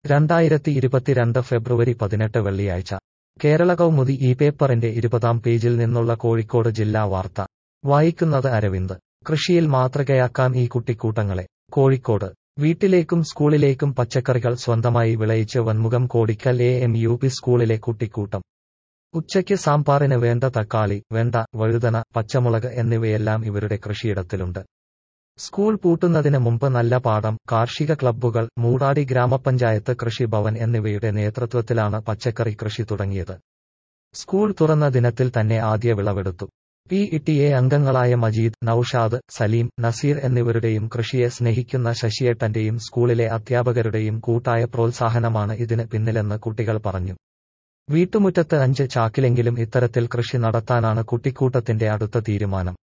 രണ്ടായിരത്തി ഇരുപത്തിരണ്ട് ഫെബ്രുവരി പതിനെട്ട് വെള്ളിയാഴ്ച കേരള കൗമുദി ഈ പേപ്പറിന്റെ ഇരുപതാം പേജിൽ നിന്നുള്ള കോഴിക്കോട് ജില്ലാ വാർത്ത വായിക്കുന്നത് അരവിന്ദ് കൃഷിയിൽ മാതൃകയാക്കാം ഈ കുട്ടിക്കൂട്ടങ്ങളെ കോഴിക്കോട് വീട്ടിലേക്കും സ്കൂളിലേക്കും പച്ചക്കറികൾ സ്വന്തമായി വിളയിച്ച് Vanmukham Kodikkal A M U P സ്കൂളിലെ കുട്ടിക്കൂട്ടം ഉച്ചയ്ക്ക് സാമ്പാറിന് വേണ്ട തക്കാളി വെണ്ട വഴുതന പച്ചമുളക് എന്നിവയെല്ലാം ഇവരുടെ കൃഷിയിടത്തിലുണ്ട് സ്കൂൾ പൂട്ടുന്നതിന് മുമ്പ് നല്ല പാടം കാർഷിക ക്ലബ്ബുകൾ മൂടാടി ഗ്രാമപഞ്ചായത്ത് കൃഷിഭവൻ എന്നിവയുടെ നേതൃത്വത്തിലാണ് പച്ചക്കറി കൃഷി തുടങ്ങിയത് സ്കൂൾ തുറന്ന ദിനത്തിൽ തന്നെ ആദ്യ വിളവെടുത്തു പി ടി എ അംഗങ്ങളായ മജീദ് നൌഷാദ് സലീം നസീർ എന്നിവരുടെയും കൃഷിയെ സ്നേഹിക്കുന്ന ശശിയേട്ടന്റെയും സ്കൂളിലെ അധ്യാപകരുടെയും കൂട്ടായ പ്രോത്സാഹനമാണ് ഇതിന് പിന്നിലെന്ന് കുട്ടികൾ പറഞ്ഞു വീട്ടുമുറ്റത്ത് അഞ്ച് ചാക്കിലെങ്കിലും ഇത്തരത്തിൽ കൃഷി നടത്താനാണ് കുട്ടിക്കൂട്ടത്തിന്റെ അടുത്ത തീരുമാനം